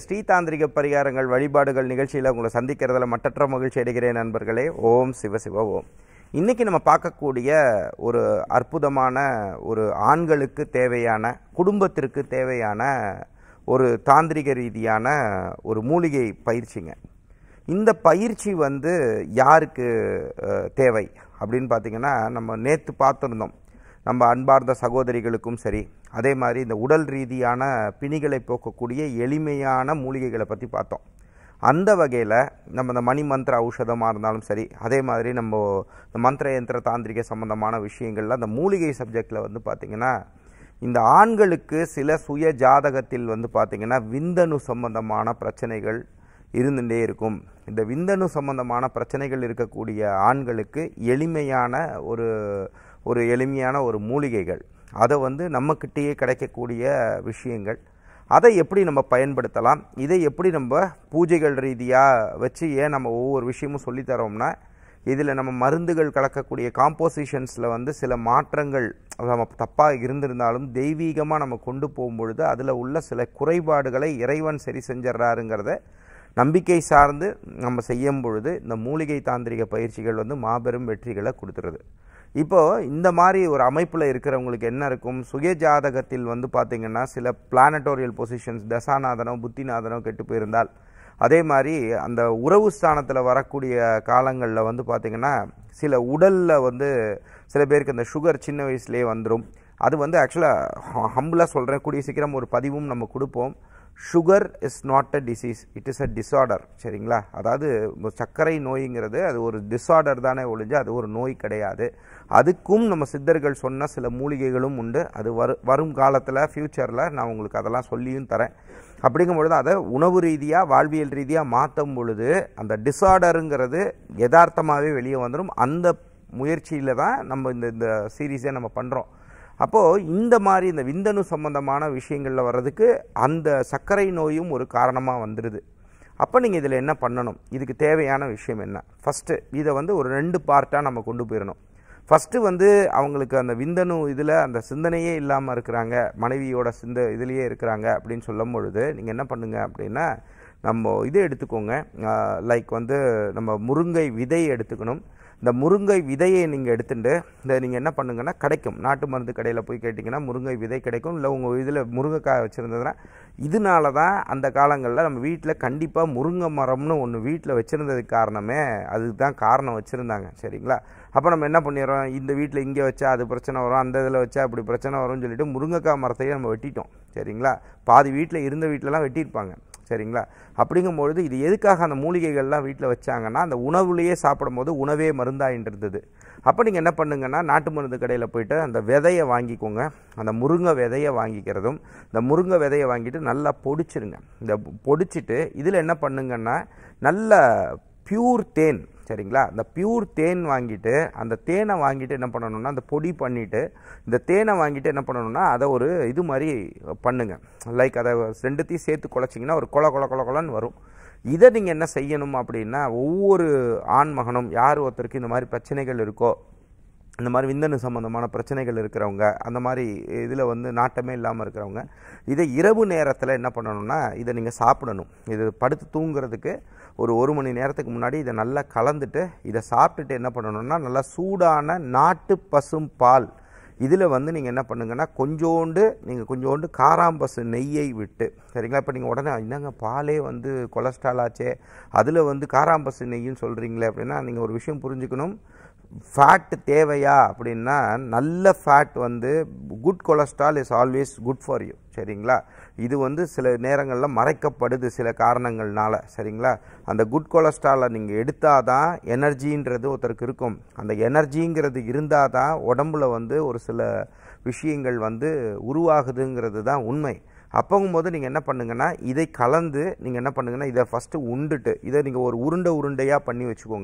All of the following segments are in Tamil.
ஸ்ரீதாந்திரிக பரிகாரங்கள் வழிபாடுகள் நிகழ்ச்சியில் உங்களை சந்திக்கிறதுல மட்டற்ற மகிழ்ச்சி அடைகிறேன் நண்பர்களே ஓம் சிவ சிவ ஓம் இன்னைக்கு நம்ம பார்க்கக்கூடிய ஒரு அற்புதமான ஒரு ஆண்களுக்கு தேவையான குடும்பத்திற்கு தேவையான ஒரு தாந்திரிக ரீதியான ஒரு மூலிகை பயிற்சிங்க இந்த பயிற்சி வந்து யாருக்கு அஹ், தேவை அப்படின்னு பார்த்தீங்கன்னா நம்ம நேற்று பார்த்துருந்தோம் நம்ம அன்பார்ந்த சகோதரிகளுக்கும் சரி அதே மாதிரி இந்த உடல் ரீதியான பிணிகளை போக்கக்கூடிய எளிமையான மூலிகைகளை பற்றி பார்த்தோம் அந்த வகையில் நம்ம இந்த மணி மந்திர ஔஷதமாக இருந்தாலும் சரி அதே மாதிரி நம்ம இந்த மந்திர யந்திர தாந்திரிக சம்பந்தமான விஷயங்கள்ல அந்த மூலிகை சப்ஜெக்டில் வந்து பார்த்திங்கன்னா இந்த ஆண்களுக்கு சில சுய ஜாதகத்தில் வந்து பார்த்திங்கன்னா விந்தணு சம்பந்தமான பிரச்சனைகள் இருந்துகிட்டே இருக்கும் இந்த விந்தணு சம்பந்தமான பிரச்சனைகள் இருக்கக்கூடிய ஆண்களுக்கு எளிமையான ஒரு ஒரு எளிமையான ஒரு மூலிகைகள் அதை வந்து நம்மக்கிட்டேயே கிடைக்கக்கூடிய விஷயங்கள் அதை எப்படி நம்ம பயன்படுத்தலாம் இதை எப்படி நம்ம பூஜைகள் ரீதியாக வச்சு ஏன் நம்ம ஒவ்வொரு விஷயமும் சொல்லித் தரோம்னா இதில் நம்ம மருந்துகள் கலக்கக்கூடிய காம்போசிஷன்ஸில் வந்து சில மாற்றங்கள் நம்ம தப்பாக இருந்திருந்தாலும் தெய்வீகமாக நம்ம கொண்டு போகும்பொழுது அதில் உள்ள சில குறைபாடுகளை இறைவன் சரி செஞ்சிட்றாருங்கிறத நம்பிக்கை சார்ந்து நம்ம செய்யும் பொழுது இந்த மூலிகை தாந்திரிக பயிற்சிகள் வந்து மாபெரும் வெற்றிகளை கொடுத்துருது இப்போது இந்த மாதிரி ஒரு அமைப்பில் இருக்கிறவங்களுக்கு என்ன இருக்கும் சுய ஜாதகத்தில் வந்து பார்த்திங்கன்னா சில பிளானட்டோரியல் பொசிஷன்ஸ் தசாநாதனோ புத்திநாதனோ கெட்டு போயிருந்தால் அதே மாதிரி அந்த உறவு ஸ்தானத்தில் வரக்கூடிய காலங்களில் வந்து பார்த்திங்கன்னா சில உடலில் வந்து சில பேருக்கு இந்த சுகர் சின்ன வயசுலேயே வந்துடும் அது வந்து ஆக்சுவலாக ஹம்பிளாக சொல்கிறேன் கூடிய சீக்கிரம் ஒரு பதிவும் நம்ம கொடுப்போம் sugar is not a disease it is a disorder சரிங்களா அதாவது சர்க்கரை நோய்ங்கிறது அது ஒரு டிஸார்டர் தானே ஒழிஞ்சு அது ஒரு நோய் கிடையாது அதுக்கும் நம்ம சித்தர்கள் சொன்ன சில மூலிகைகளும் உண்டு அது வரு வரும் காலத்தில் ஃப்யூச்சரில் நான் உங்களுக்கு அதெல்லாம் சொல்லியும் தரேன் அப்படிங்கும் பொழுது அதை உணவு ரீதியாக வாழ்வியல் ரீதியாக மாற்றும் பொழுது அந்த டிஸார்டருங்கிறது யதார்த்தமாகவே வெளியே வந்துடும் அந்த முயற்சியில் தான் நம்ம இந்த இந்த சீரீஸை நம்ம பண்ணுறோம் அப்போது இந்த மாதிரி இந்த விந்தணு சம்பந்தமான விஷயங்களில் வர்றதுக்கு அந்த சர்க்கரை நோயும் ஒரு காரணமாக வந்துடுது அப்போ நீங்கள் இதில் என்ன பண்ணணும் இதுக்கு தேவையான விஷயம் என்ன ஃபஸ்ட்டு இதை வந்து ஒரு ரெண்டு பார்ட்டாக நம்ம கொண்டு போயிடணும் ஃபஸ்ட்டு வந்து அவங்களுக்கு அந்த விந்தணு இதில் அந்த சிந்தனையே இல்லாமல் இருக்கிறாங்க மனைவியோட சிந்த இதுலேயே இருக்கிறாங்க அப்படின்னு சொல்லும் பொழுது நீங்கள் என்ன பண்ணுங்க அப்படின்னா நம்ம இது எடுத்துக்கோங்க லைக் வந்து நம்ம முருங்கை விதை எடுத்துக்கணும் இந்த முருங்கை விதையை நீங்கள் எடுத்துட்டு இந்த நீங்கள் என்ன பண்ணுங்கன்னா கிடைக்கும் நாட்டு மருந்து கடையில் போய் கேட்டிங்கன்னா முருங்கை விதை கிடைக்கும் இல்லை உங்கள் இதில் முருங்கைக்காய் வச்சுருந்ததுன்னா இதனால தான் அந்த காலங்களில் நம்ம வீட்டில் கண்டிப்பாக முருங்கை மரம்னு ஒன்று வீட்டில் வச்சுருந்ததுக்கு காரணமே அதுக்கு தான் காரணம் வச்சுருந்தாங்க சரிங்களா அப்போ நம்ம என்ன பண்ணிடுறோம் இந்த வீட்டில் இங்கே வச்சா அது பிரச்சனை வரும் அந்த இதில் வச்சா அப்படி பிரச்சனை வரும்னு சொல்லிட்டு முருங்கைக்காய் மரத்தையே நம்ம வெட்டிட்டோம் சரிங்களா பாதி வீட்டில் இருந்த வீட்டிலலாம் வெட்டியிருப்பாங்க சரிங்களா அப்படிங்கும்பொழுது இது எதுக்காக அந்த மூலிகைகள்லாம் வீட்டில் வச்சாங்கன்னா அந்த உணவுலேயே சாப்பிடும்போது உணவே மருந்தாயின்னு இருந்தது அப்போ நீங்கள் என்ன பண்ணுங்கன்னா நாட்டு மருந்து கடையில் போயிட்டு அந்த விதையை வாங்கிக்கோங்க அந்த முருங்கை விதையை வாங்கிக்கிறதும் இந்த முருங்கை விதையை வாங்கிட்டு நல்லா பொடிச்சிருங்க இந்த பொடிச்சிட்டு இதில் என்ன பண்ணுங்கன்னா நல்ல பியூர் தேன் சரிங்களா இந்த பியூர் தேன் வாங்கிட்டு அந்த தேனை வாங்கிட்டு என்ன பண்ணணும்னா அந்த பொடி பண்ணிவிட்டு இந்த தேனை வாங்கிட்டு என்ன பண்ணணும்னா அதை ஒரு இது மாதிரி பண்ணுங்க லைக் அதை ரெண்டுத்தையும் சேர்த்து குழச்சிங்கன்னா ஒரு கொல கொல கொல கொலன்னு வரும் இதை நீங்கள் என்ன செய்யணும் அப்படின்னா ஒவ்வொரு ஆண் மகனும் யார் ஒருத்தருக்கு இந்த மாதிரி பிரச்சனைகள் இருக்கோ இந்த மாதிரி விந்தணு சம்மந்தமான பிரச்சனைகள் இருக்கிறவங்க அந்த மாதிரி இதில் வந்து நாட்டமே இல்லாமல் இருக்கிறவங்க இதை இரவு நேரத்தில் என்ன பண்ணணும்னா இதை நீங்கள் சாப்பிடணும் இது படுத்து தூங்குறதுக்கு ஒரு ஒரு மணி நேரத்துக்கு முன்னாடி இதை நல்லா கலந்துட்டு இதை சாப்பிட்டுட்டு என்ன பண்ணணும்னா நல்லா சூடான நாட்டு பசும் பால் இதில் வந்து நீங்கள் என்ன பண்ணுங்கன்னா கொஞ்சோண்டு நீங்கள் கொஞ்சோண்டு காராம்பசு நெய்யை விட்டு சரிங்களா இப்போ நீங்கள் உடனே என்னங்க பாலே வந்து கொலஸ்ட்ரால் ஆச்சே அதில் வந்து காராம்பசு நெய்ன்னு சொல்கிறீங்களே அப்படின்னா நீங்கள் ஒரு விஷயம் புரிஞ்சுக்கணும் ஃபேட் தேவையா அப்படின்னா நல்ல ஃபேட் வந்து good cholesterol is always good for you சரிங்களா இது வந்து சில நேரங்களில் மறைக்கப்படுது சில காரணங்கள்னால சரிங்களா அந்த குட் கொலஸ்ட்ராலை நீங்கள் எடுத்தால் தான் எனர்ஜின்றது ஒருத்தருக்கு இருக்கும் அந்த எனர்ஜிங்கிறது இருந்தால் தான் உடம்புல வந்து ஒரு சில விஷயங்கள் வந்து உருவாகுதுங்கிறது தான் உண்மை அப்போங்கும்போது நீங்கள் என்ன பண்ணுங்கன்னா இதை கலந்து நீங்கள் என்ன பண்ணுங்கன்னா இதை ஃபஸ்ட்டு உண்டுட்டு இதை நீங்கள் ஒரு உருண்டை உருண்டையாக பண்ணி வச்சுக்கோங்க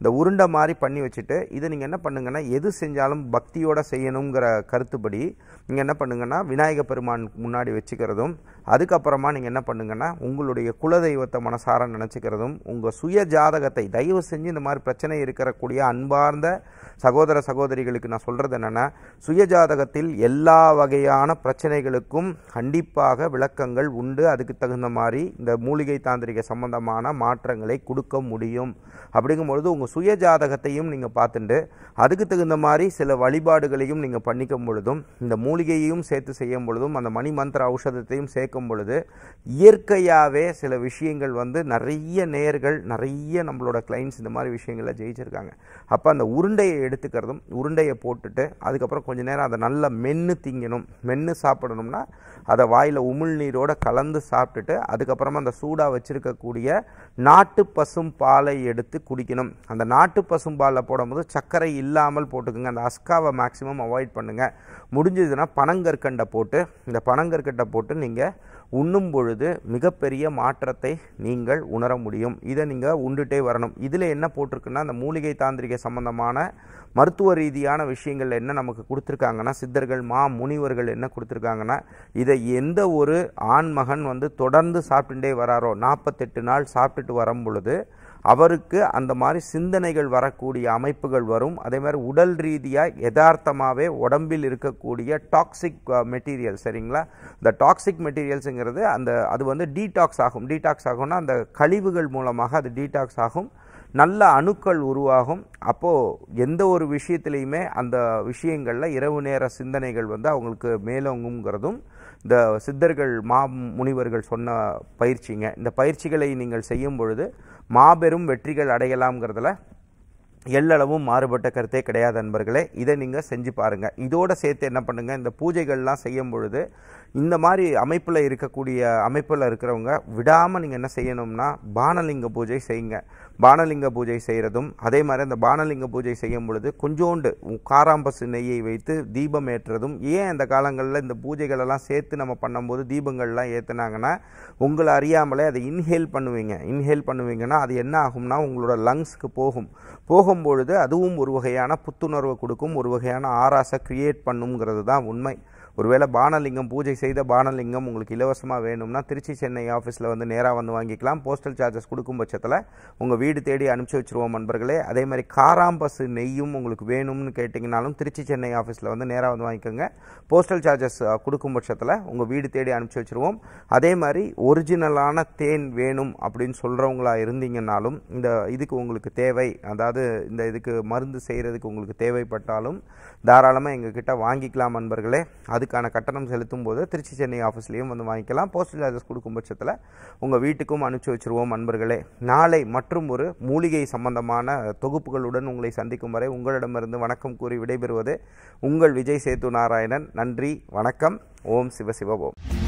இந்த உருண்டை மாதிரி பண்ணி வச்சுட்டு இதை நீங்கள் என்ன பண்ணுங்கன்னா எது செஞ்சாலும் பக்தியோட செய்யணுங்கிற கருத்துப்படி நீங்கள் என்ன பண்ணுங்கன்னா விநாயக பெருமான் முன்னாடி வச்சுக்கிறதும் அதுக்கப்புறமா நீங்கள் என்ன பண்ணுங்கன்னா உங்களுடைய குலதெய்வத்தை மனசார நினச்சிக்கிறதும் உங்கள் சுய ஜாதகத்தை தயவு செஞ்சு இந்த மாதிரி பிரச்சனை இருக்கக்கூடிய அன்பார்ந்த சகோதர சகோதரிகளுக்கு நான் சொல்கிறது என்னென்னா சுய ஜாதகத்தில் எல்லா வகையான பிரச்சனைகளுக்கும் கண்டிப்பாக விளக்கங்கள் உண்டு அதுக்கு தகுந்த மாதிரி இந்த மூலிகை தாந்திரிக சம்பந்தமான மாற்றங்களை கொடுக்க முடியும் அப்படிங்கும்பொழுது உங்கள் சுய ஜாதகத்தையும் நீங்கள் பார்த்துட்டு அதுக்கு தகுந்த மாதிரி சில வழிபாடுகளையும் நீங்கள் பண்ணிக்கும் பொழுதும் இந்த மூலிகையையும் சேர்த்து செய்யும் பொழுதும் அந்த மணி மந்திர ஔஷதத்தையும் சேர்க்கும் பொழுது இயற்கையாகவே சில விஷயங்கள் வந்து நிறைய நேர்கள் நிறைய நம்மளோட கிளைண்ட்ஸ் இந்த மாதிரி விஷயங்களை ஜெயிச்சிருக்காங்க அப்போ அந்த உருண்டையை எடுத்துக்கிறதும் உருண்டையை போட்டுட்டு அதுக்கப்புறம் கொஞ்ச நேரம் அதை நல்லா மென்று திங்கணும் மென்று சாப்பிடணும்னா அதை வாயில் உமிழ்நீரோட கலந்து சாப்பிட்டுட்டு அதுக்கப்புறமா அந்த சூடாக வச்சுருக்கக்கூடிய நாட்டு பசும் பாலை எடுத்து குடிக்கணும் அந்த நாட்டு பசும் பாலில் போடும்போது சர்க்கரை இல்லாமல் போட்டுக்குங்க அந்த அஸ்காவை மேக்ஸிமம் அவாய்ட் பண்ணுங்கள் முடிஞ்சதுன்னா பனங்கற்கண்டை போட்டு இந்த பனங்கற்கண்டை போட்டு நீங்கள் உண்ணும் பொழுது மிகப்பெரிய மாற்றத்தை நீங்கள் உணர முடியும் இதை நீங்கள் உண்டுட்டே வரணும் இதில் என்ன போட்டிருக்குன்னா அந்த மூலிகை தாந்திரிக சம்பந்தமான மருத்துவ ரீதியான விஷயங்கள் என்ன நமக்கு கொடுத்துருக்காங்கன்னா சித்தர்கள் மா முனிவர்கள் என்ன கொடுத்துருக்காங்கன்னா இதை எந்த ஒரு ஆண்மகன் வந்து தொடர்ந்து சாப்பிட்டுட்டே வராரோ நாற்பத்தெட்டு நாள் சாப்பிட்டுட்டு வரும் பொழுது அவருக்கு அந்த மாதிரி சிந்தனைகள் வரக்கூடிய அமைப்புகள் வரும் அதே மாதிரி உடல் ரீதியாக யதார்த்தமாகவே உடம்பில் இருக்கக்கூடிய டாக்ஸிக் மெட்டீரியல் சரிங்களா இந்த டாக்ஸிக் மெட்டீரியல்ஸுங்கிறது அந்த அது வந்து டீடாக்ஸ் ஆகும் டீடாக்ஸ் ஆகும்னா அந்த கழிவுகள் மூலமாக அது டீடாக்ஸ் ஆகும் நல்ல அணுக்கள் உருவாகும் அப்போது எந்த ஒரு விஷயத்துலையுமே அந்த விஷயங்களில் இரவு நேர சிந்தனைகள் வந்து அவங்களுக்கு மேலோங்குங்கிறதும் இந்த சித்தர்கள் மா முனிவர்கள் சொன்ன பயிற்சிங்க இந்த பயிற்சிகளை நீங்கள் செய்யும் பொழுது மாபெரும் வெற்றிகள் அடையலாம்ங்கிறதுல எல்லளவும் மாறுபட்ட கருத்தே கிடையாது நண்பர்களே இதை நீங்கள் செஞ்சு பாருங்கள் இதோட சேர்த்து என்ன பண்ணுங்கள் இந்த பூஜைகள்லாம் செய்யும் பொழுது இந்த மாதிரி அமைப்பில் இருக்கக்கூடிய அமைப்பில் இருக்கிறவங்க விடாமல் நீங்கள் என்ன செய்யணும்னா பானலிங்க பூஜை செய்யுங்க பானலிங்க பூஜை செய்கிறதும் அதே மாதிரி அந்த பானலிங்க பூஜை செய்யும் பொழுது கொஞ்சோண்டு காராம்பசு நெய்யை வைத்து தீபம் ஏற்றுறதும் ஏன் அந்த காலங்களில் இந்த பூஜைகளெல்லாம் சேர்த்து நம்ம பண்ணும்போது தீபங்கள்லாம் ஏற்றுனாங்கன்னா உங்களை அறியாமலே அதை இன்ஹேல் பண்ணுவீங்க இன்ஹேல் பண்ணுவீங்கன்னா அது என்ன ஆகும்னா உங்களோட லங்ஸ்க்கு போகும் போகும்பொழுது அதுவும் ஒரு வகையான புத்துணர்வை கொடுக்கும் ஒரு வகையான ஆராசை கிரியேட் பண்ணுங்கிறது தான் உண்மை ஒருவேளை பானலிங்கம் பூஜை செய்த பானலிங்கம் உங்களுக்கு இலவசமாக வேணும்னா திருச்சி சென்னை ஆஃபீஸில் வந்து நேராக வந்து வாங்கிக்கலாம் போஸ்டல் சார்ஜஸ் கொடுக்கும் பட்சத்தில் உங்கள் வீடு தேடி அனுப்பிச்சி வச்சுருவோம் நண்பர்களே அதே மாதிரி காராம்பசு நெய்யும் உங்களுக்கு வேணும்னு கேட்டிங்கனாலும் திருச்சி சென்னை ஆஃபீஸில் வந்து நேராக வந்து வாங்கிக்கோங்க போஸ்டல் சார்ஜஸ் கொடுக்கும் பட்சத்தில் உங்கள் வீடு தேடி அனுப்பிச்சி வச்சுருவோம் அதே மாதிரி ஒரிஜினலான தேன் வேணும் அப்படின்னு சொல்கிறவங்களா இருந்தீங்கன்னாலும் இந்த இதுக்கு உங்களுக்கு தேவை அதாவது இந்த இதுக்கு மருந்து செய்கிறதுக்கு உங்களுக்கு தேவைப்பட்டாலும் தாராளமாக எங்ககிட்ட வாங்கிக்கலாம் நண்பர்களே அதுக்கான கட்டணம் செலுத்தும் போது திருச்சி சென்னை ஆஃபீஸ்லேயும் வந்து வாங்கிக்கலாம் போஸ்டல் சார்ஜஸ் கொடுக்கும் பட்சத்தில் உங்கள் வீட்டுக்கும் அனுப்பிச்சி வச்சுருவோம் நண்பர்களே நாளை மற்றும் ஒரு மூலிகை சம்பந்தமான தொகுப்புகளுடன் உங்களை சந்திக்கும் வரை உங்களிடமிருந்து வணக்கம் கூறி விடைபெறுவது உங்கள் விஜய் சேத்து நாராயணன் நன்றி வணக்கம் ஓம் சிவ சிவ ஓம்